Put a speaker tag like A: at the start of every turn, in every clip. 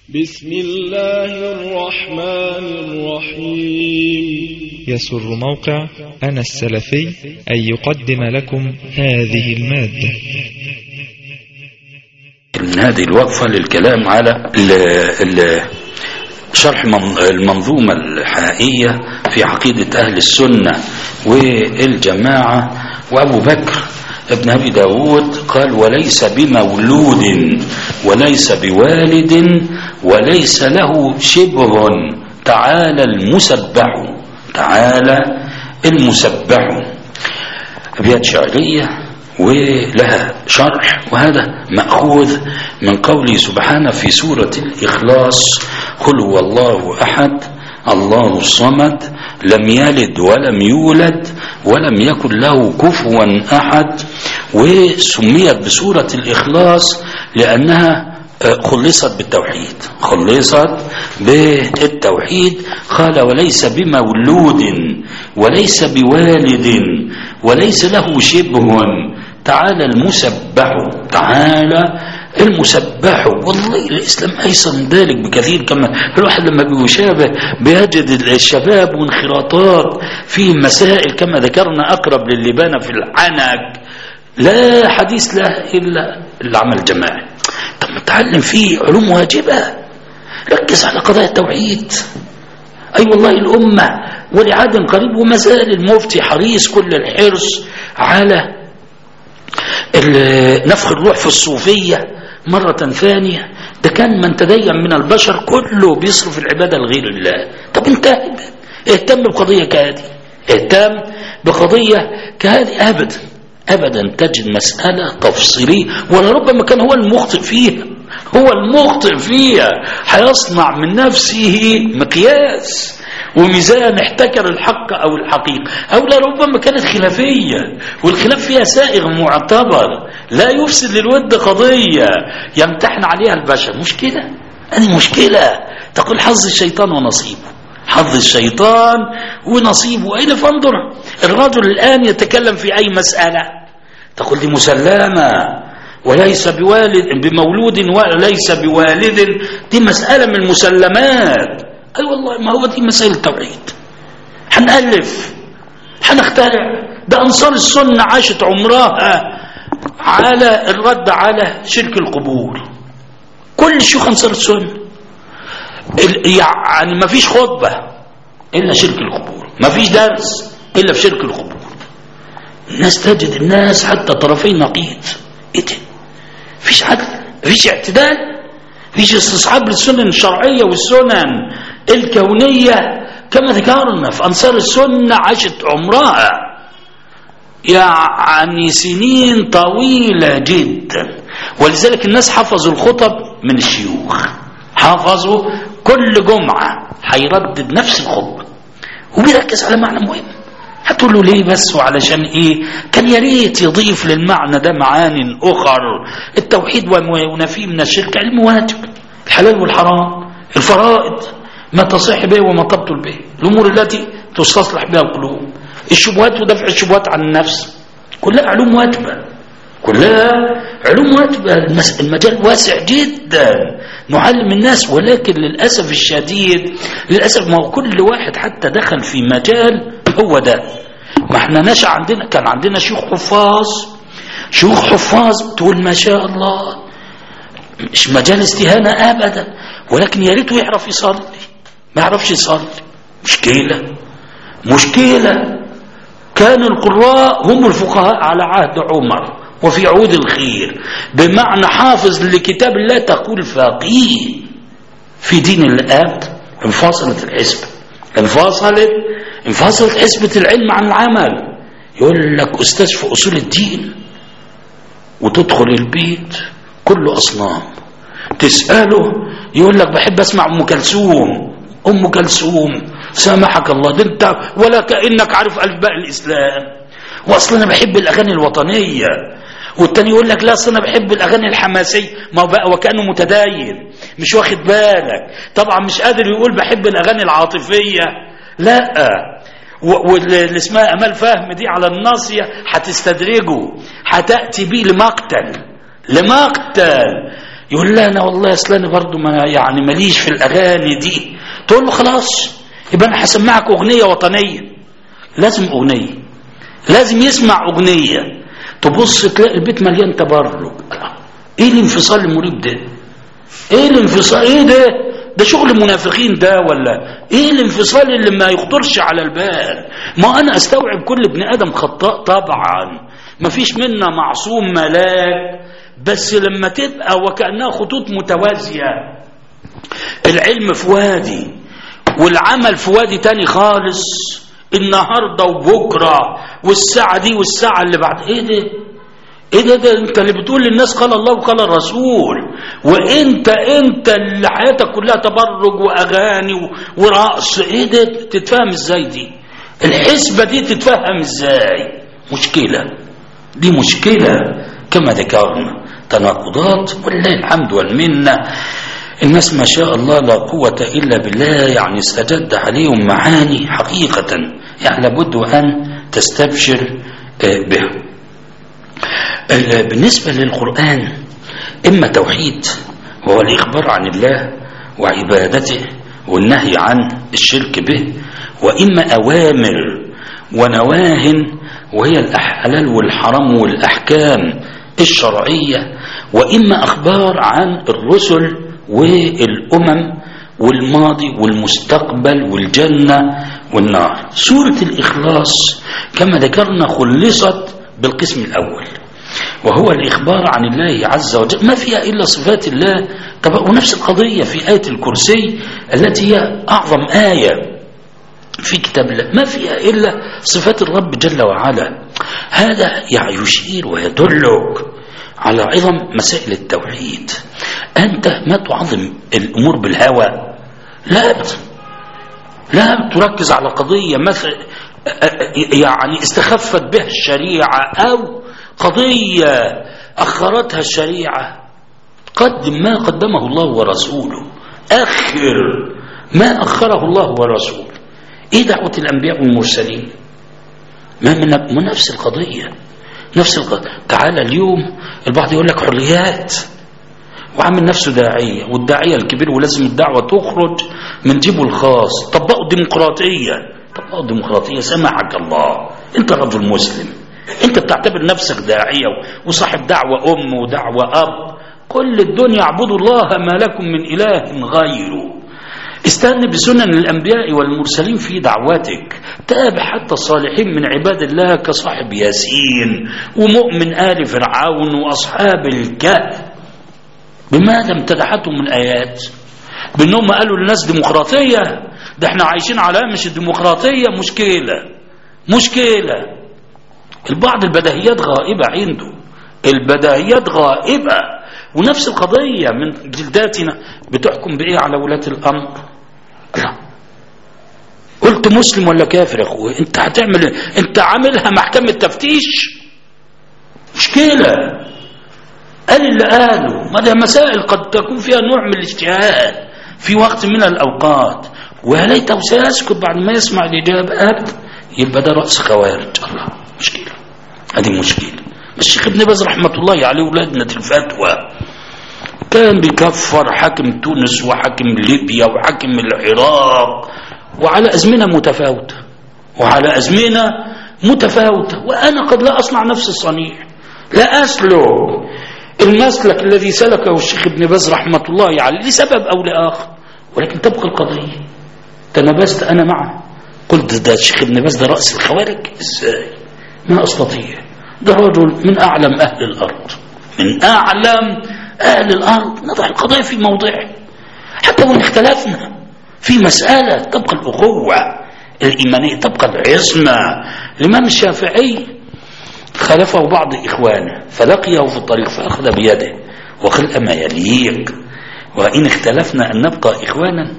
A: بسم الله الرحمن الرحيم
B: يسر موقع أنا السلفي أن يقدم لكم هذه المادة
C: من هذه الوقفة للكلام على ال ال شرح من- المنظومة الحقيقية في عقيدة أهل السنة والجماعة وأبو بكر ابن أبي داود قال وليس بمولود وليس بوالد وليس له شبه تعالى المسبح تعالى المسبح أبيات شعرية ولها شرح وهذا مأخوذ من قوله سبحانه في سورة الإخلاص قل هو الله أحد الله الصمد لم يلد ولم يولد ولم يكن له كفوا أحد وسميت بسورة الإخلاص لأنها آه، خلصت بالتوحيد خلصت بالتوحيد قال وليس بمولود وليس بوالد وليس له شبه تعالى المسبح تعالى المسبح والله الإسلام أيسر من ذلك بكثير كما الواحد لما بيشابه بيجد الشباب وانخراطات في مسائل كما ذكرنا أقرب للبانة في العنك لا حديث له إلا العمل الجماعي طب ما تعلم فيه علوم واجبة ركز على قضايا التوحيد أي أيوة والله الأمة ولعاد قريب وما زال المفتي حريص كل الحرص على ال- نفخ الروح في الصوفية مرة ثانية ده كان من تدين من البشر كله بيصرف العبادة لغير الله طب انت اهتم بقضية كهذه اهتم بقضية كهذه أبدا أبدا تجد مسألة تفصيلية ولربما كان هو المخطئ فيها هو المخطئ فيها هيصنع من نفسه مقياس وميزان احتكر الحق او الحقيقه او لربما كانت خلافيه والخلاف فيها سائغ معتبر لا يفسد للود قضيه يمتحن عليها البشر مشكله هذه مشكله تقول حظ الشيطان ونصيبه حظ الشيطان ونصيبه أين فانظر الرجل الآن يتكلم في أي مسألة تقول دي مسلمة وليس بوالد بمولود وليس بوالد دي مسألة من المسلمات أي أيوة والله ما هو دي مسائل التوحيد هنألف هنخترع ده أنصار السنة عاشت عمرها على الرد على شرك القبور كل شيوخ أنصار السنة ال- يعني ما فيش خطبة إلا شرك القبور ما فيش درس إلا في شرك القبور الناس تجد الناس حتى طرفي نقيض إيه ده فيش عدل فيش اعتدال فيش استصحاب للسنن الشرعية والسنن الكونية كما ذكرنا في أنصار السنة عاشت عمرها يعني سنين طويلة جدا ولذلك الناس حفظوا الخطب من الشيوخ حفظوا كل جمعة هيردد نفس الخطبة وبيركز على معنى مهم هتقول له ليه بس وعلشان ايه كان يا ريت يضيف للمعنى ده معان اخر التوحيد وما ينافيه من الشرك علم واجب الحلال والحرام الفرائض ما تصح به وما تبطل به الامور التي تستصلح بها القلوب الشبهات ودفع الشبهات عن النفس كلها علوم واجبه كلها علوم واجبه المس- المجال واسع جدا نعلم الناس ولكن للاسف الشديد للاسف ما هو كل واحد حتى دخل في مجال هو ده ما احنا نشا عندنا كان عندنا شيوخ حفاظ شيوخ حفاظ تقول ما شاء الله مش مجال استهانة أبدا ولكن يا ريته يعرف يصلي ما يعرفش يصلي مشكلة مشكلة كان القراء هم الفقهاء على عهد عمر وفي عهود الخير بمعنى حافظ لكتاب الله تقول فقيه في دين الآب انفصلت الحسبة انفصلت انفصلت حسبة العلم عن العمل يقول لك أستاذ في أصول الدين وتدخل البيت كله أصنام تسأله يقول لك بحب أسمع أم كلثوم أم كلثوم سامحك الله ده أنت ولا كأنك عارف ألباء الإسلام وأصلا أنا بحب الأغاني الوطنية والتاني يقول لك لا أصل أنا بحب الأغاني الحماسية ما هو بقى وكأنه متدين مش واخد بالك طبعا مش قادر يقول بحب الأغاني العاطفية لا و- واللي اسمها امال فهم دي على الناصيه هتستدرجه هتاتي بيه لمقتل لمقتل يقول لا انا والله اصل انا برضه ما يعني ماليش في الاغاني دي تقول له خلاص يبقى انا هسمعك اغنيه وطنيه لازم اغنيه لازم يسمع اغنيه تبص تلاقي البيت مليان تبرج ايه الانفصال المريب ده ايه الانفصال ايه ده ده شغل المنافقين ده ولا ايه الانفصال اللي ما يخطرش على البال ما انا استوعب كل ابن ادم خطاء طبعا ما فيش منا معصوم ملاك بس لما تبقى وكأنها خطوط متوازية العلم في وادي والعمل في وادي تاني خالص النهاردة وبكرة والساعة دي والساعة اللي بعد ايه ده ايه ده, ده انت اللي بتقول للناس قال الله وقال الرسول وانت انت اللي حياتك كلها تبرج واغاني ورقص ايه ده تتفهم ازاي دي الحسبة دي تتفهم ازاي مشكلة دي مشكلة كما ذكرنا تناقضات ولله الحمد والمنة الناس ما شاء الله لا قوة إلا بالله يعني استجد عليهم معاني حقيقة يعني لابد أن تستبشر به بالنسبة للقرآن إما توحيد وهو الإخبار عن الله وعبادته والنهي عن الشرك به وإما أوامر ونواه وهي الحلال والحرام والأحكام الشرعية وإما أخبار عن الرسل والأمم والماضي والمستقبل والجنة والنار سورة الإخلاص كما ذكرنا خلصت بالقسم الأول وهو الإخبار عن الله عز وجل ما فيها إلا صفات الله طب ونفس القضية في آية الكرسي التي هي أعظم آية في كتاب الله ما فيها إلا صفات الرب جل وعلا هذا يعني يشير ويدلك على عظم مسائل التوحيد أنت ما تعظم الأمور بالهوى لا لا تركز على قضية مثل يعني استخفت بها الشريعة أو قضية أخرتها الشريعة قدم ما قدمه الله ورسوله أخر ما أخره الله ورسوله إيه دعوة الأنبياء والمرسلين ما من نفس القضية نفس القضية تعالى اليوم البعض يقول لك حريات وعامل نفسه داعية والداعية الكبير ولازم الدعوة تخرج من جيبه الخاص طبقوا الديمقراطية طبقوا الديمقراطية سمعك الله انت رجل مسلم انت بتعتبر نفسك داعية وصاحب دعوة أم ودعوة أب كل الدنيا اعبدوا الله ما لكم من إله غيره استنى بسنن الأنبياء والمرسلين في دعوتك تابع حتى الصالحين من عباد الله كصاحب ياسين ومؤمن آل فرعون وأصحاب الكهف بماذا امتدحتهم الآيات بأنهم قالوا للناس ديمقراطية ده احنا عايشين على مش الديمقراطية مشكلة مشكلة البعض البدهيات غائبة عنده البدهيات غائبة ونفس القضية من جلداتنا بتحكم بإيه على ولاة الأمر لا قلت مسلم ولا كافر يا اخوي انت هتعمل ايه انت عاملها محكمة تفتيش مشكلة قال اللي قاله ما ده مسائل قد تكون فيها نوع من الاجتهاد في وقت من الأوقات ويا ليته سيسكت بعد ما يسمع الإجابات يبقى ده رأس خوارج الله مشكلة هذه مشكلة الشيخ ابن باز رحمة الله عليه ولادنا الفتوى كان بيكفر حاكم تونس وحاكم ليبيا وحاكم العراق وعلى أزمنة متفاوتة وعلى أزمنة متفاوتة وأنا قد لا أصنع نفس الصنيع لا أسلك المسلك الذي سلكه الشيخ ابن باز رحمة الله عليه لسبب أو لآخر ولكن تبقى القضية تنبست أنا معه قلت ده الشيخ ابن باز ده رأس الخوارج ازاي ما أستطيع ده رجل من أعلم أهل الأرض من أعلم أهل الأرض نضع القضايا في موضعها حتى وإن اختلفنا في مسألة تبقى الأخوة الإيمانية تبقى العصمة الإمام الشافعي خالفه بعض إخوانه فلقيه في الطريق فأخذ بيده وخلق ما يليق وإن اختلفنا أن نبقى إخوانا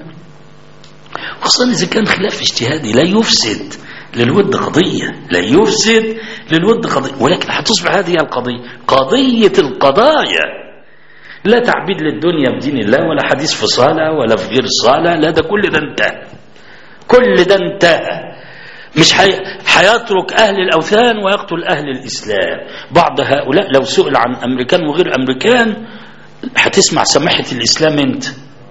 C: خاصة إذا كان خلاف اجتهادي لا يفسد للود قضية لا يفسد للود قضية ولكن هتصبح هذه القضية قضية القضايا لا تعبيد للدنيا بدين الله ولا حديث في صلاة ولا في غير صلاة لا ده كل ده انتهى كل ده انتهى مش حي... حيترك أهل الأوثان ويقتل أهل الإسلام بعض هؤلاء لو سئل عن أمريكان وغير أمريكان هتسمع سماحة الإسلام أنت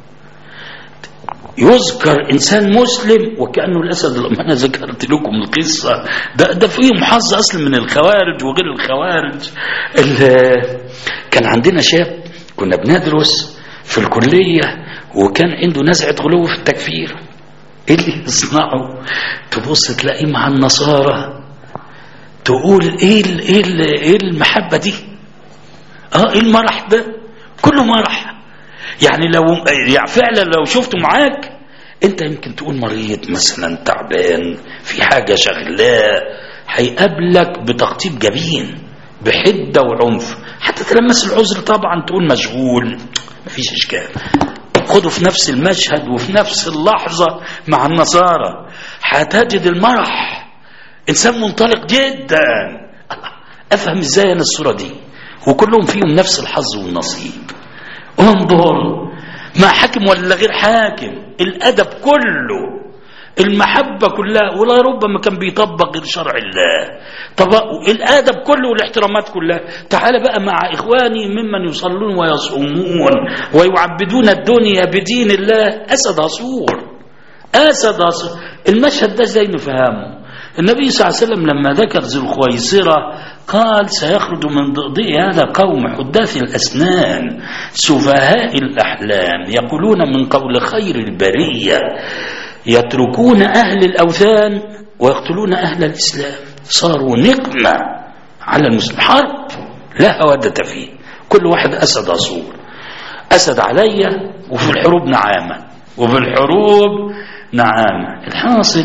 C: يذكر إنسان مسلم وكأنه الأسد لما أنا ذكرت لكم القصة ده, ده فيهم حظ أصلا من الخوارج وغير الخوارج كان عندنا شاب كنا بندرس في الكلية وكان عنده نزعة غلو في التكفير ايه اللي يصنعه تبص تلاقيه مع النصارى تقول ايه ال ايه ال ايه المحبة دي اه ايه المرح ده كله مرح يعني لو يعني فعلا لو شفته معاك انت يمكن تقول مريض مثلا تعبان في حاجة شغلاه هيقابلك بتخطيط جبين بحدة وعنف حتى تلمس العذر طبعا تقول مشغول مفيش اشكال خده في نفس المشهد وفي نفس اللحظة مع النصارى هتجد المرح انسان منطلق جدا الله افهم ازاي انا الصورة دي وكلهم فيهم نفس الحظ والنصيب انظر ما حاكم ولا غير حاكم الادب كله المحبة كلها ولا ربما كان بيطبق غير شرع الله طب الادب كله والاحترامات كلها تعال بقى مع اخواني ممن يصلون ويصومون ويعبدون الدنيا بدين الله اسد عصور اسد عصور المشهد ده ازاي نفهمه النبي صلى الله عليه وسلم لما ذكر ذي الخويصرة قال سيخرج من ضئ هذا قوم حداث الأسنان سفهاء الأحلام يقولون من قول خير البرية يتركون أهل الأوثان ويقتلون أهل الإسلام صاروا نقمة على المسلم حرب لا هودة فيه كل واحد أسد أصول أسد علي وفي الحروب نعامة وفي الحروب نعامة الحاصل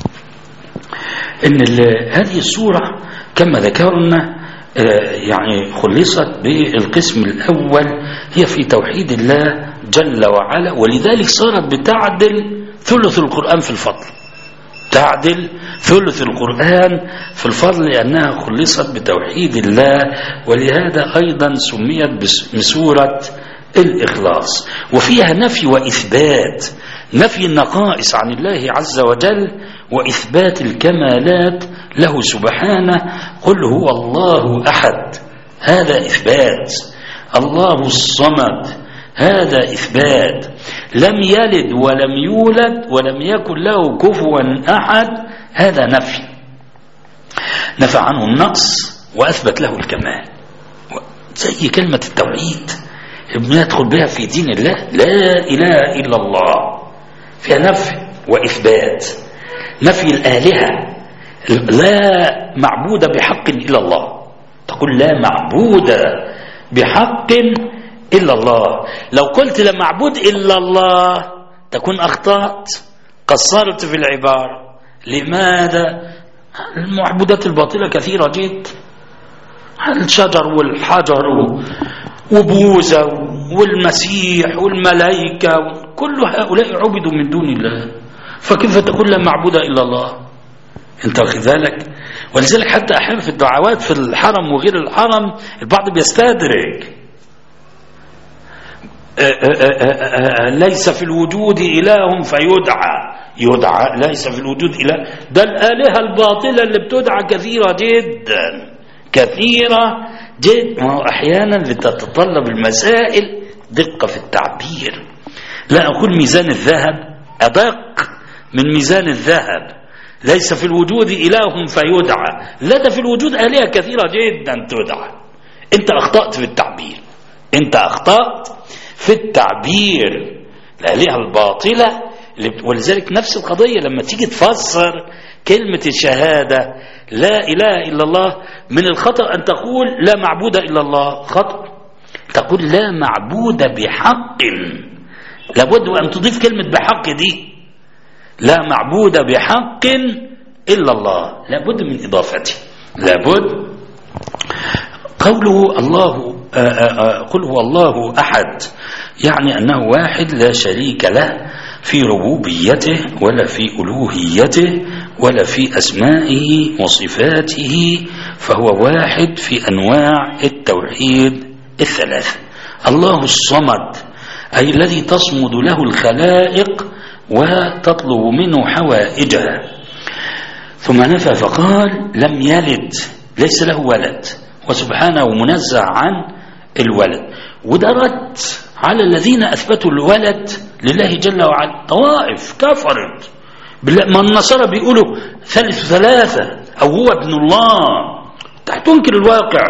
C: ان هذه الصورة كما ذكرنا يعني خلصت بالقسم الأول هي في توحيد الله جل وعلا ولذلك صارت بتعدل ثلث القرآن في الفضل تعدل ثلث القرآن في الفضل لأنها خلصت بتوحيد الله ولهذا أيضا سميت بسورة الإخلاص وفيها نفي وإثبات نفي النقائص عن الله عز وجل وإثبات الكمالات له سبحانه قل هو الله أحد هذا إثبات الله الصمد هذا إثبات لم يلد ولم يولد ولم يكن له كفوا أحد هذا نفي نفى عنه النقص وأثبت له الكمال زي كلمة التوحيد بندخل بها في دين الله لا إله إلا الله فيها نفي وإثبات نفي الآلهة لا معبود بحق إلا الله تقول لا معبود بحق إلا الله لو قلت لا معبود إلا الله تكون أخطأت قصرت في العبارة لماذا المعبودات الباطلة كثيرة جدا الشجر والحجر وبوذا والمسيح والملائكة كل هؤلاء عبدوا من دون الله فكيف تقول لا معبود إلا الله انت واخد بالك ولذلك حتى احيانا في الدعوات في الحرم وغير الحرم البعض بيستدرك ليس في الوجود إله فيدعى يدعى ليس في الوجود إله ده الآلهة الباطلة اللي بتدعى كثيرة جدا كثيرة جدا أحيانا بتتطلب المسائل دقة في التعبير لا أقول ميزان الذهب أدق من ميزان الذهب ليس في الوجود إله فيدعى لا ده في الوجود آلهة كثيرة جدا تدعى أنت أخطأت في التعبير أنت أخطأت في التعبير الآلهة الباطلة ولذلك نفس القضية لما تيجي تفسر كلمة الشهادة لا إله إلا الله من الخطأ أن تقول لا معبود إلا الله خطأ تقول لا معبود بحق لابد أن تضيف كلمة بحق دي لا معبود بحق إلا الله لابد من إضافته لابد قوله الله قل هو الله أحد يعني أنه واحد لا شريك له في ربوبيته ولا في ألوهيته ولا في أسمائه وصفاته فهو واحد في أنواع التوحيد الثلاثة الله الصمد أي الذي تصمد له الخلائق وتطلب منه حوائجها ثم نفى فقال لم يلد ليس له ولد وسبحانه منزه عن الولد وده رد على الذين أثبتوا الولد لله جل وعلا طوائف كفرت بالله ما النصارى بيقولوا ثالث ثلاثة أو هو ابن الله تنكر الواقع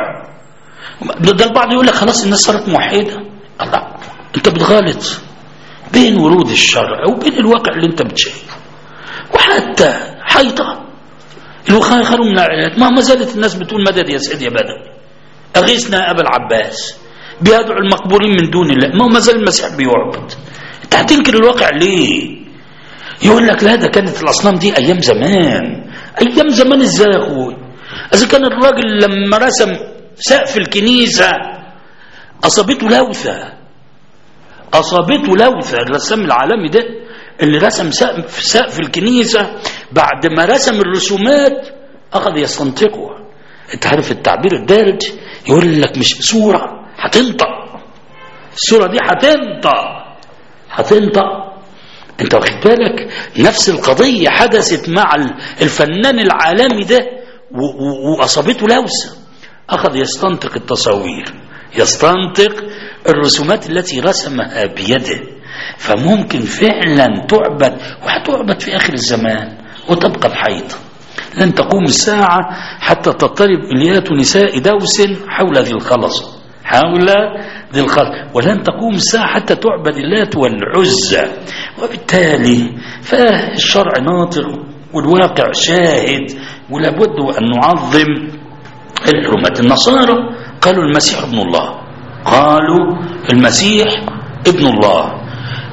C: ده البعض يقول لك خلاص الناس صارت موحدة الله انت بتغالط بين ورود الشرع وبين الواقع اللي انت بتشوفه وحتى حيطة الوخاء خير من العلاج ما ما زالت الناس بتقول مدد يا سيدي يا بدر أغيثنا أبا العباس بيدعو المقبورين من دون الله ما هو ما زال المسيح بيعبد انت هتنكر الواقع ليه يقول لك لا ده كانت الأصنام دي أيام زمان أيام زمان إزاي يا أخوي إذا كان الراجل لما رسم سقف الكنيسة أصابته لوثة أصابته لوثة الرسام العالمي ده اللي رسم سقف سقف الكنيسة بعد ما رسم الرسومات أخذ يستنطقها أنت عارف التعبير الدارج يقول لك مش صورة هتنطق الصورة دي هتنطق هتنطق انت واخد بالك نفس القضية حدثت مع الفنان العالمي ده وأصابته لوسة أخذ يستنطق التصاوير يستنطق الرسومات التي رسمها بيده فممكن فعلا تعبد وهتعبد في آخر الزمان وتبقى الحيطة لن تقوم الساعة حتى تضطرب إليات نساء دوس حول ذي الخلص حول ذي الخلص ولن تقوم الساعة حتى تعبد اللات والعزى وبالتالي فالشرع ناطق والواقع شاهد ولابد أن نعظم الحرمة النصارى قالوا المسيح ابن الله قالوا المسيح ابن الله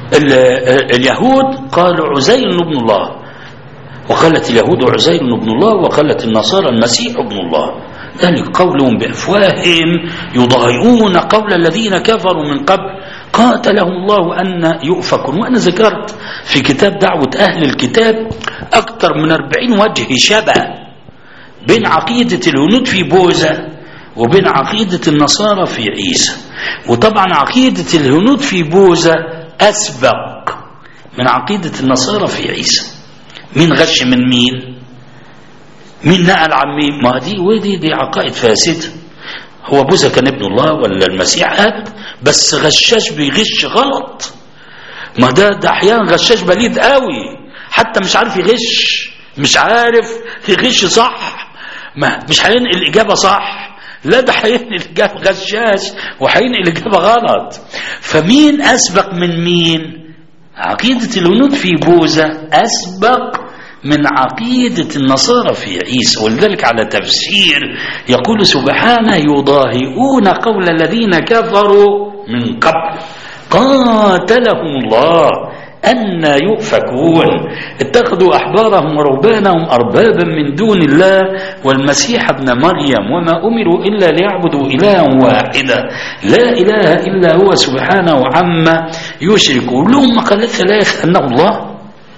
C: اليهود قالوا عزير ابن الله وقالت اليهود عزير ابن الله وقالت النصارى المسيح ابن الله ذلك قولهم بأفواههم يضاهئون قول الذين كفروا من قبل قاتلهم الله أن يؤفكون وأنا ذكرت في كتاب دعوة أهل الكتاب أكثر من أربعين وجه شبه بين عقيدة الهنود في بوذا وبين عقيدة النصارى في عيسى وطبعا عقيدة الهنود في بوذا أسبق من عقيدة النصارى في عيسى مين غش من مين مين نقل عن مين ما دي ودي دي عقائد فاسدة هو بوذا كان ابن الله ولا المسيح أب بس غشاش بيغش غلط ما ده ده احيانا غشاش بليد قوي حتى مش عارف يغش مش عارف يغش صح ما مش هينقل الإجابة صح لا ده هينقل الإجابة غشاش وهينقل الإجابة غلط فمين أسبق من مين عقيدة الهنود في بوذا أسبق من عقيدة النصارى في عيسى ولذلك على تفسير يقول سبحانه يضاهئون قول الذين كفروا من قبل قاتلهم الله أن يؤفكون اتخذوا أحبارهم ورهبانهم أربابا من دون الله والمسيح ابن مريم وما أمروا إلا ليعبدوا إلها واحدا لا إله إلا هو سبحانه عما يشركون لهم مقالات ثلاث أنه الله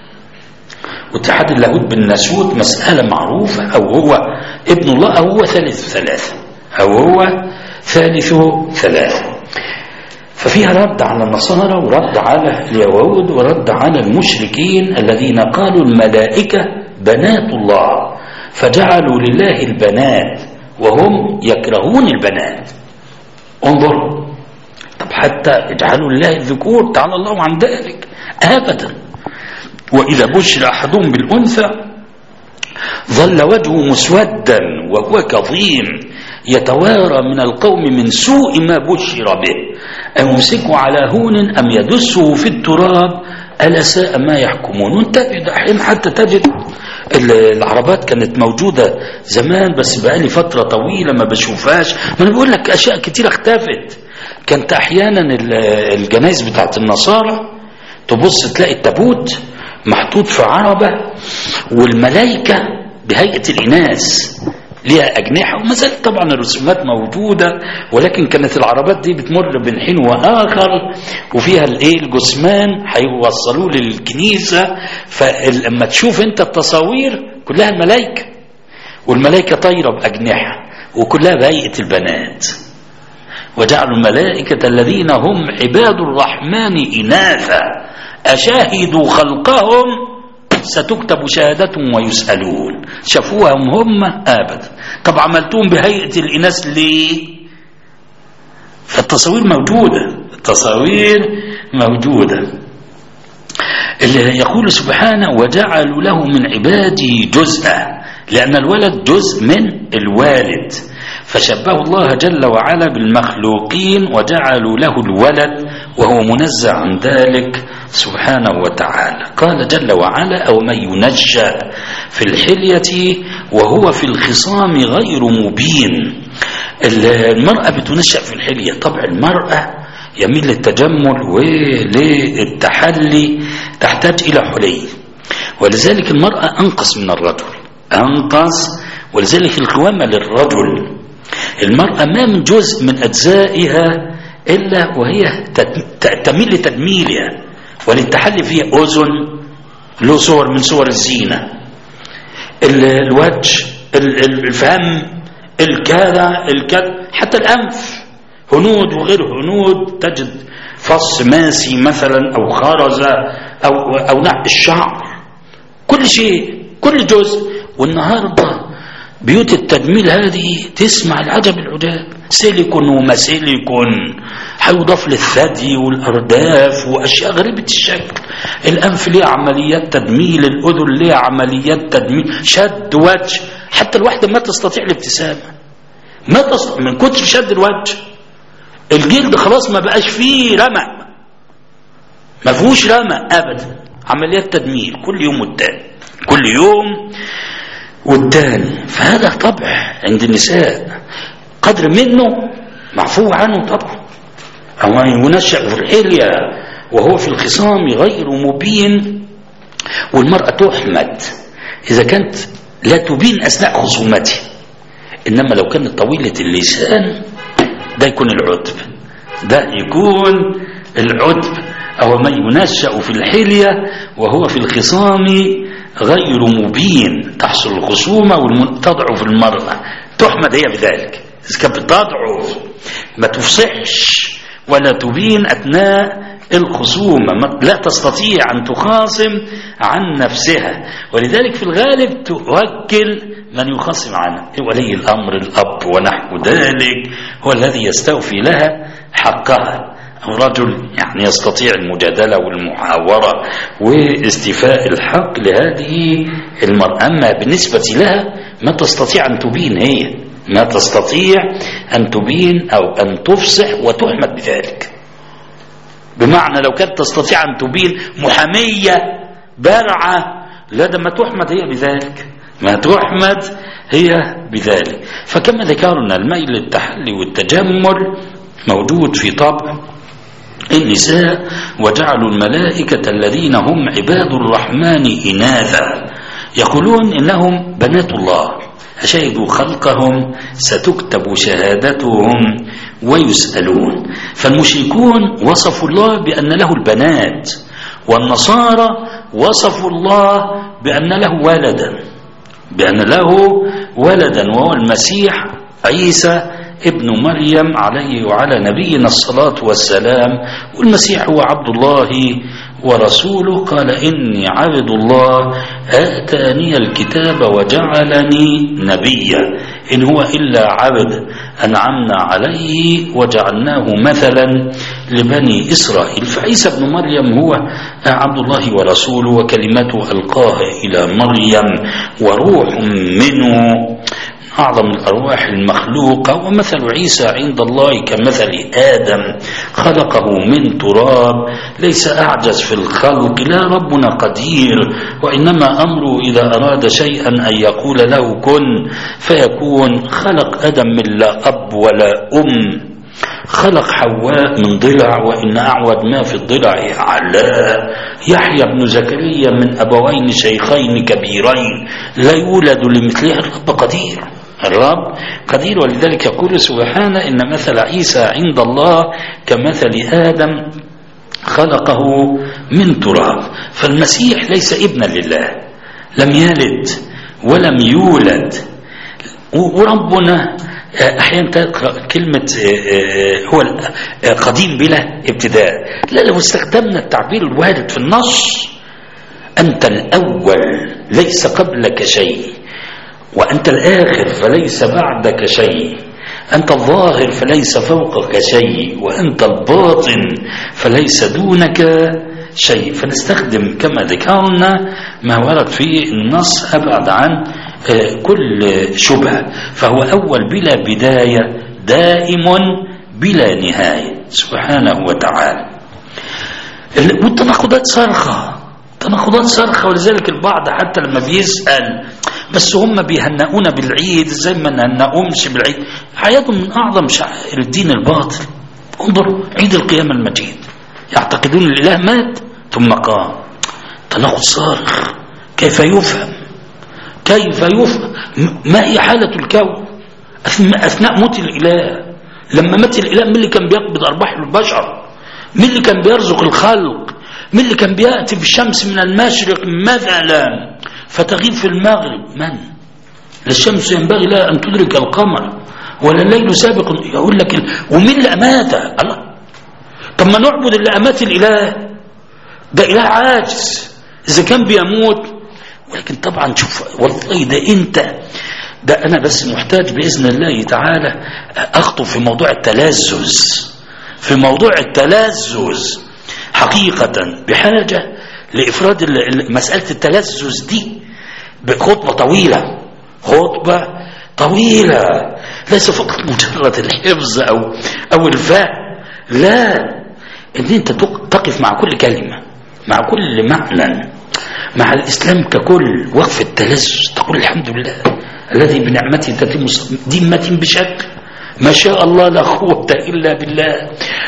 C: واتحاد اللاهوت بالناسوت مسألة معروفة أو هو ابن الله أو هو ثالث ثلاثة أو هو ثالث ثلاثة ففيها رد على النصارى ورد على اليهود ورد على المشركين الذين قالوا الملائكة بنات الله فجعلوا لله البنات وهم يكرهون البنات انظر طب حتى اجعلوا لله الذكور تعالى الله عن ذلك أبدا وإذا بشر أحدهم بالأنثى ظل وجهه مسودا وهو كظيم يتوارى من القوم من سوء ما بشر به أمسكه على هون أم يدسه في التراب ألا ساء ما يحكمون وانت أحيانا حتى تجد العربات كانت موجودة زمان بس بقالي فترة طويلة ما بشوفهاش ما أنا بقول لك أشياء كتير اختفت كانت أحيانا الجنائز بتاعت النصارى تبص تلاقي التابوت محطوط في عربة والملائكة بهيئة الإناث ليها أجنحة وما زالت طبعا الرسومات موجودة ولكن كانت العربات دي بتمر بين حين وآخر وفيها الايه الجثمان هيوصلوه للكنيسة فلما تشوف انت التصاوير كلها الملائكة والملائكة طايرة بأجنحة وكلها بهيئة البنات وجعلوا الملائكة الذين هم عباد الرحمن إناثا أشاهدوا خلقهم ستكتب شهادتهم ويسألون شافوهم هم أبدا طب عملتهم بهيئة الإناث ليه فالتصاوير موجودة التصاوير موجودة اللي يقول سبحانه وجعلوا له من عباده جزءا لأن الولد جزء من الوالد فشبه الله جل وعلا بالمخلوقين وجعلوا له الولد وهو منزع عن ذلك سبحانه وتعالى قال جل وعلا أو من ينشأ في الحلية وهو في الخصام غير مبين المرأة بتنشأ في الحلية طبع المرأة يميل للتجمل وللتحلي تحتاج إلى حلي ولذلك المرأة أنقص من الرجل أنقص ولذلك القوامة للرجل المرأة ما من جزء من أجزائها إلا وهي تميل لتجميلها وللتحلي فيها أذن له صور من صور الزينة الوجه الفم الكذا الكذا حتى الأنف هنود وغير هنود تجد فص ماسي مثلا أو خرزة أو, أو نحو الشعر كل شيء كل جزء والنهارده بيوت التجميل هذه تسمع العجب العجاب سيليكون وما سيليكون هيضاف للثدي والارداف واشياء غريبه الشكل الانف ليه عمليات تجميل الاذن ليه عمليات تجميل شد وجه حتى الواحده ما تستطيع الابتسامه ما تستطيع من كتر شد الوجه الجلد خلاص ما بقاش فيه رمق ما فيهوش رمق ابدا عمليات تجميل كل يوم والتاني كل يوم والتاني فهذا طبع عند النساء قدر منه معفو عنه طبعا أو ينشأ في الحلية وهو في الخصام غير مبين والمرأة تحمد إذا كانت لا تبين أثناء خصومته إنما لو كانت طويلة اللسان ده يكون العتب ده يكون العتب أو من ينشأ في الحلية وهو في الخصام غير مبين تحصل الخصومة وتضعف المرأة تحمد هي بذلك إذا كانت بتضعف ما تفصحش ولا تبين أثناء الخصومة لا تستطيع أن تخاصم عن نفسها ولذلك في الغالب توكل من يخاصم عنها ولي الأمر الأب ونحو ذلك هو الذي يستوفي لها حقها أو رجل يعني يستطيع المجادلة والمحاورة واستيفاء الحق لهذه المرأة أما بالنسبة لها ما تستطيع أن تبين هي ما تستطيع أن تبين أو أن تفصح وتحمد بذلك بمعنى لو كانت تستطيع أن تبين محامية بارعة لا ده ما تحمد هي بذلك ما تحمد هي بذلك فكما ذكرنا الميل للتحلي والتجمل موجود في طبع النساء وجعلوا الملائكة الذين هم عباد الرحمن إناثا يقولون إنهم بنات الله أشهدوا خلقهم ستكتب شهادتهم ويسألون فالمشركون وصفوا الله بأن له البنات والنصارى وصفوا الله بأن له ولدا بأن له ولدا وهو المسيح عيسى ابن مريم عليه وعلى نبينا الصلاة والسلام والمسيح هو عبد الله ورسوله قال إني عبد الله آتاني الكتاب وجعلني نبيا إن هو إلا عبد أنعمنا عليه وجعلناه مثلا لبني إسرائيل فعيسى ابن مريم هو عبد الله ورسوله وكلمته ألقاها إلى مريم وروح منه أعظم الأرواح المخلوقة ومثل عيسى عند الله كمثل آدم خلقه من تراب ليس أعجز في الخلق لا ربنا قدير وإنما أمره إذا أراد شيئا أن يقول له كن فيكون خلق آدم من لا أب ولا أم خلق حواء من ضلع وإن أعود ما في الضلع أعلاه يحيى بن زكريا من أبوين شيخين كبيرين لا يولد لمثله الرب قدير الرب قدير ولذلك يقول سبحانه إن مثل عيسى عند الله كمثل آدم خلقه من تراب فالمسيح ليس ابنا لله لم يلد ولم يولد وربنا احيانا كلمه هو قديم بلا ابتداء لا لو استخدمنا التعبير الوارد في النص انت الاول ليس قبلك شيء وانت الاخر فليس بعدك شيء أنت الظاهر فليس فوقك شيء وأنت الباطن فليس دونك شيء فنستخدم كما ذكرنا ما ورد في النص أبعد عن آه، كل شبهة فهو أول بلا بداية دائم بلا نهاية سبحانه وتعالى والتناقضات صارخة تناقضات صارخة ولذلك البعض حتى لما بيسأل بس هم بيهنئونا بالعيد زي ما نهنئهمش بالعيد حياتهم من أعظم شعائر الدين الباطل انظروا عيد القيامة المجيد يعتقدون الإله مات ثم قام تناقض صارخ كيف يفهم كيف يفهم ما هي حالة الكون أثناء موت الإله لما مات الإله من اللي كان بيقبض أرباح البشر من اللي كان بيرزق الخلق من اللي كان بيأتي بالشمس من المشرق مثلا فتغيب في المغرب من الشمس ينبغي لها أن تدرك القمر ولا الليل سابق يقول لك ومين اللي أماته الله طب ما نعبد اللي أمات الإله ده إله عاجز إذا كان بيموت ولكن طبعا شوف والله ده أنت ده أنا بس محتاج بإذن الله تعالى أخطب في موضوع التلذذ في موضوع التلذذ حقيقة بحاجة لإفراد مسألة التلذذ دي بخطبة طويلة خطبة طويلة ليس فقط مجرد الحفظ أو, أو الفهم لا ان انت تقف مع كل كلمة مع كل معنى مع الإسلام ككل وقف التلذذ تقول الحمد لله الذي بنعمته تتم دمة بشكل ما شاء الله لا قوة إلا بالله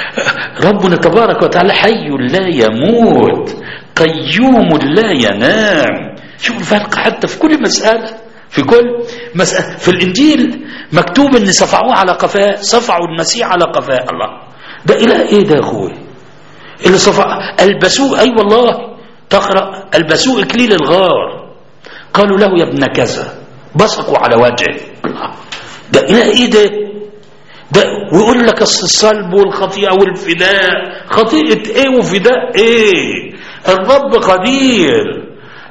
C: ربنا تبارك وتعالى حي لا يموت قيوم لا ينام شوف الفرق حتى في كل مسألة في كل مسألة في الإنجيل مكتوب إن صفعوه على قفاه صفعوا المسيح على قفاه الله ده إلى إيه ده يا أخوي اللي صفع البسوه أي أيوة والله تقرأ البسوه إكليل الغار قالوا له يا ابن كذا بصقوا على وجهه ده إلى إيه ده ده ويقول لك الصلب والخطيئة والفداء خطيئة ايه وفداء ايه الرب قدير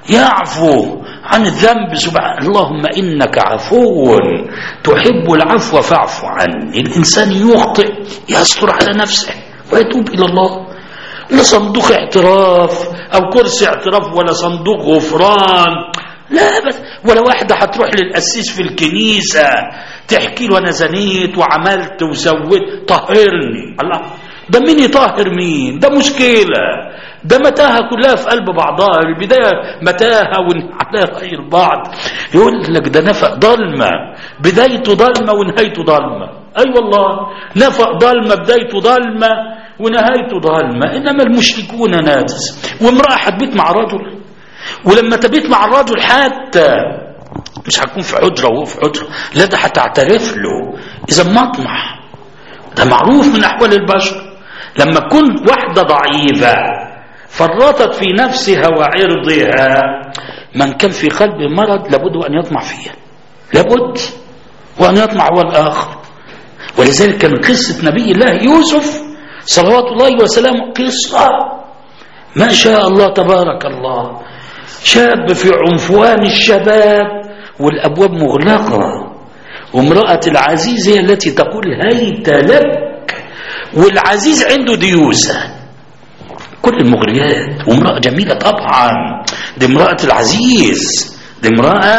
C: يعفو عن الذنب سبحان اللهم إنك عفو تحب العفو فاعف عني الإنسان يخطئ يستر على نفسه ويتوب إلى الله لا صندوق اعتراف أو كرسي اعتراف ولا صندوق غفران لا بس ولا واحدة هتروح للقسيس في الكنيسة تحكي له أنا زنيت وعملت وسويت طهرني الله ده مين يطهر مين ده مشكلة ده متاهة كلها في قلب بعضها البداية متاهة على غير بعض يقول لك ده نفق ضلمة بدايته ضلمة ونهايته ضلمة أي أيوة والله نفق ضلمة بدايته ضلمة ونهايته ضلمة إنما المشركون نادس وامرأة حبيت مع رجل ولما تبيت مع الرجل حتى مش هتكون في حجرة وهو في حجرة لا ده هتعترف له إذا مطمح ده معروف من أحوال البشر لما تكون واحدة ضعيفة فرطت في نفسها وعرضها من كان في قلبه مرض لابد أن يطمع فيها لابد وأن يطمع هو الآخر ولذلك كان قصة نبي الله يوسف صلوات الله وسلامه قصة ما شاء الله تبارك الله شاب في عنفوان الشباب والأبواب مغلقة وامرأة العزيز هي التي تقول هيت لك والعزيز عنده ديوسة كل المغريات وامرأة جميلة طبعا دي امرأة العزيز دي امرأة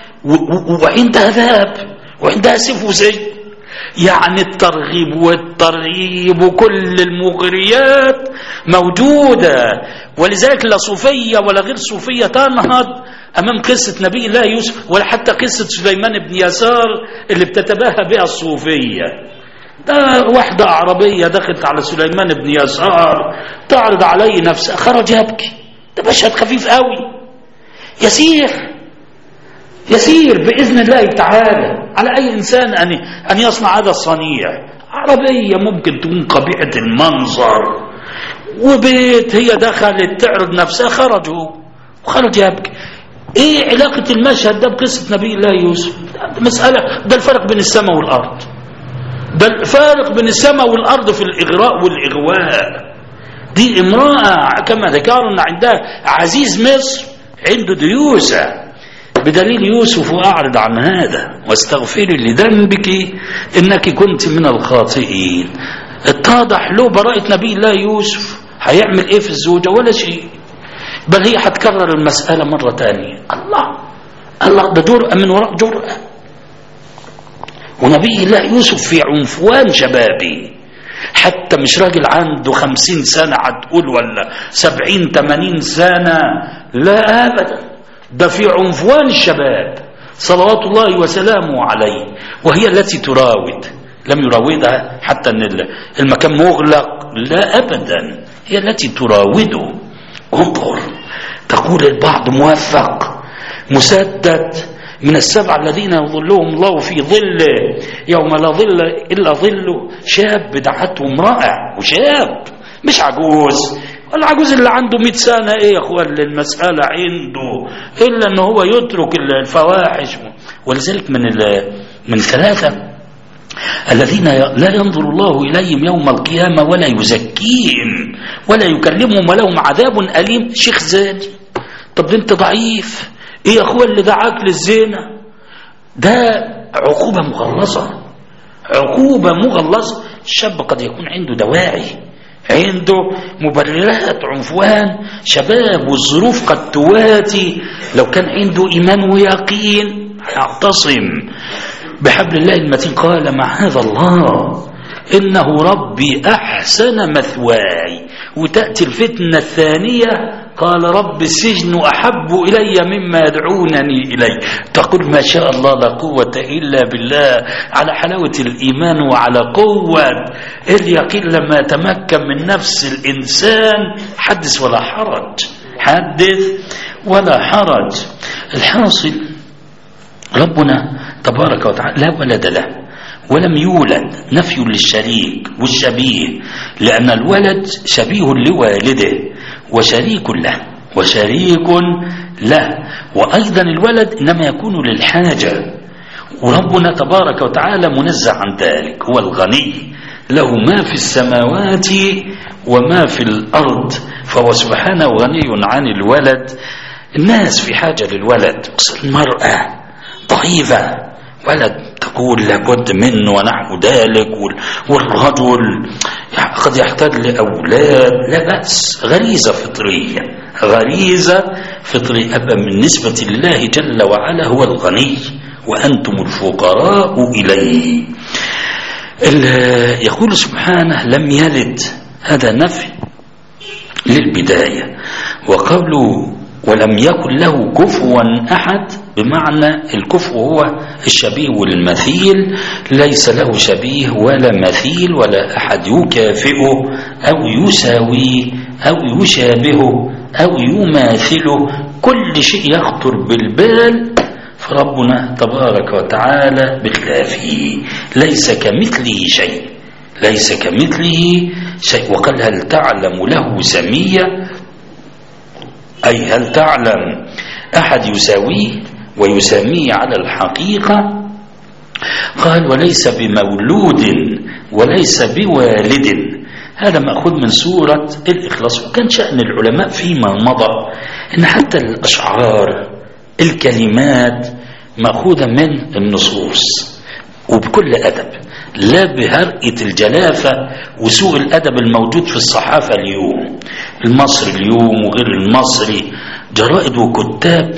C: وعندها ذهب وعندها سيف وزي يعني الترغيب والترهيب وكل المغريات موجودة ولذلك لا صوفية ولا غير صوفية تنهض أمام قصة نبي الله يوسف ولا حتى قصة سليمان بن يسار اللي بتتباهى بها الصوفية ده واحدة عربية دخلت على سليمان بن يسار تعرض عليه نفسها خرج يبكي ده مشهد خفيف قوي يسير يسير بإذن الله تعالى على أي إنسان أن أن يصنع هذا الصنيع عربية ممكن تكون قبيحة المنظر وبيت هي دخلت تعرض نفسها خرجوا وخرج يبكي ايه علاقة المشهد ده بقصة نبي الله يوسف ده مسألة ده الفرق بين السماء والأرض ده الفارق بين السماء والأرض في الإغراء والإغواء دي امرأة كما ذكرنا عندها عزيز مصر عنده ديوسة بدليل يوسف أعرض عن هذا واستغفري لذنبك إنك كنت من الخاطئين اتضح له براءة نبي الله يوسف هيعمل ايه في الزوجة ولا شيء بل هي هتكرر المسألة مرة تانية الله الله ده جرأة من وراء جرأة ونبي الله يوسف في عنفوان شبابي حتى مش راجل عنده خمسين سنة هتقول ولا سبعين تمانين سنة لا أبدا ده في عنفوان الشباب صلوات الله وسلامه عليه وهي التي تراود لم يراودها حتى ان المكان مغلق لا ابدا هي التي تراوده انظر تقول البعض موفق مسدد من السبعة الذين يظلهم الله في ظله يوم لا ظل إلا ظله شاب دعته رائع وشاب مش عجوز العجوز اللي عنده 100 سنة ايه يا اخوان المسألة عنده الا ان هو يترك الفواحش ولذلك من من ثلاثة الذين لا ينظر الله إليهم يوم القيامة ولا يزكيهم ولا يكلمهم ولهم عذاب أليم شيخ زادي طب انت ضعيف ايه يا اخوان اللي دعاك للزنا ده عقوبة مغلظة عقوبة مغلظة الشاب قد يكون عنده دواعي عنده مبررات عنفوان شباب والظروف قد تواتي لو كان عنده إيمان ويقين هيعتصم بحبل الله المتين قال معاذ الله إنه ربي أحسن مثواي وتأتي الفتنة الثانية قال رب السجن أحب إلي مما يدعونني إليه تقول ما شاء الله لا قوة إلا بالله على حلاوة الإيمان وعلى قوة اليقين لما تمكن من نفس الإنسان حدث ولا حرج حدث ولا حرج الحاصل ربنا تبارك وتعالى لا ولد له ولم يولد نفي للشريك والشبيه لأن الولد شبيه لوالده وشريك له وشريك له وأيضا الولد إنما يكون للحاجة وربنا تبارك وتعالى منزه عن ذلك هو الغني له ما في السماوات وما في الأرض فهو سبحانه غني عن الولد الناس في حاجة للولد المرأة ضعيفة ولد تقول لابد منه ونحو ذلك والرجل قد يحتاج لأولاد لا بأس غريزة فطرية غريزة فطرية أما بالنسبة لله جل وعلا هو الغني وأنتم الفقراء إليه يقول سبحانه لم يلد هذا نفي للبداية وقوله ولم يكن له كفوا أحد بمعنى الكفو هو الشبيه والمثيل ليس له شبيه ولا مثيل ولا أحد يكافئه أو يساويه أو يشابهه أو يماثله كل شيء يخطر بالبال فربنا تبارك وتعالى بخلافه ليس كمثله شيء ليس كمثله شيء وقال هل تعلم له سمية أي هل تعلم أحد يساويه ويسميه على الحقيقة قال وليس بمولود وليس بوالد هذا مأخوذ من سورة الإخلاص وكان شأن العلماء فيما مضى إن حتى الأشعار الكلمات مأخوذة من النصوص وبكل أدب لا بهرئة الجلافة وسوء الأدب الموجود في الصحافة اليوم المصري اليوم وغير المصري جرائد وكتاب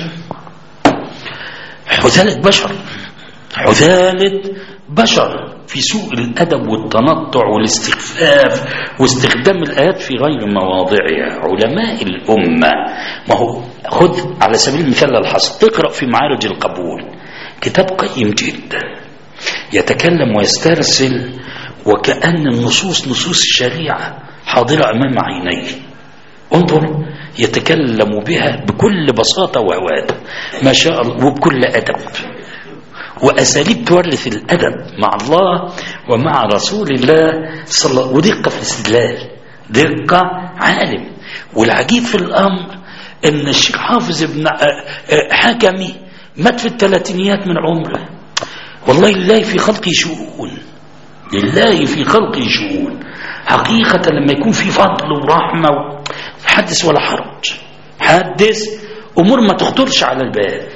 C: حثالة بشر حثالة بشر في سوء الأدب والتنطع والاستخفاف واستخدام الآيات في غير مواضعها علماء الأمة ما هو خذ على سبيل المثال الحصر اقرأ في معارج القبول كتاب قيم جدا يتكلم ويسترسل وكأن النصوص نصوص الشريعة حاضرة أمام عينيه انظر يتكلم بها بكل بساطة وهواد ما شاء الله وبكل أدب وأساليب تورث الأدب مع الله ومع رسول الله صلى الله ودقة في الاستدلال دقة عالم والعجيب في الأمر أن الشيخ حافظ ابن حكمي مات في الثلاثينيات من عمره والله لله في خلقه شؤون لله في خلقه شؤون حقيقة لما يكون في فضل ورحمة حدث ولا حرج حدث أمور ما تخطرش على البال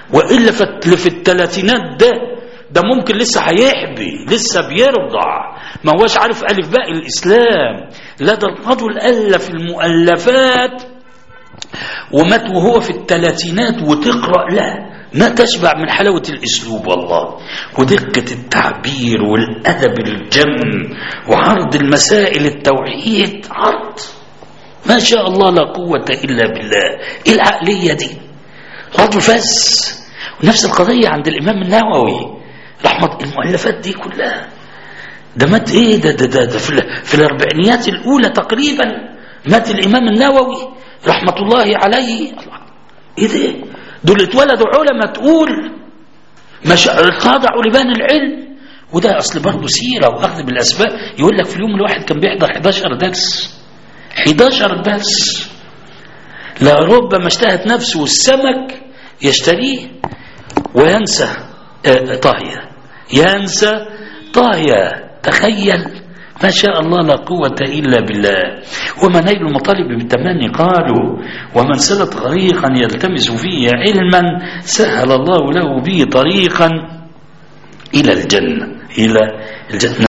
C: وإلا في الثلاثينات ده ده ممكن لسه هيحبي لسه بيرضع ما هوش عارف ألف باء الإسلام لا ده الرجل ألف المؤلفات ومات وهو في الثلاثينات وتقرأ له ما تشبع من حلاوة الأسلوب والله ودقة التعبير والأدب الجم وعرض المسائل التوحيد عرض ما شاء الله لا قوة إلا بالله إيه العقلية دي رجل فز ونفس القضية عند الإمام النووي رحمة المؤلفات دي كلها ده مات ايه ده ده ده, ده في, في الاربعينيات الاولى تقريبا مات الامام النووي رحمة الله عليه ايه ده دول اتولدوا علماء تقول مش خضعوا لبان العلم وده اصل برضه سيره واخذ بالاسباب يقول لك في اليوم الواحد كان بيحضر 11 درس 11 درس لربما اشتهت نفسه السمك يشتريه وينسى طاهية ينسى طاهية تخيل ما شاء الله لا قوة إلا بالله وما نيل المطالب بالتمني قالوا ومن سلت غريقا يلتمس فيه علما سهل الله له به طريقا إلى الجنة إلى الجنة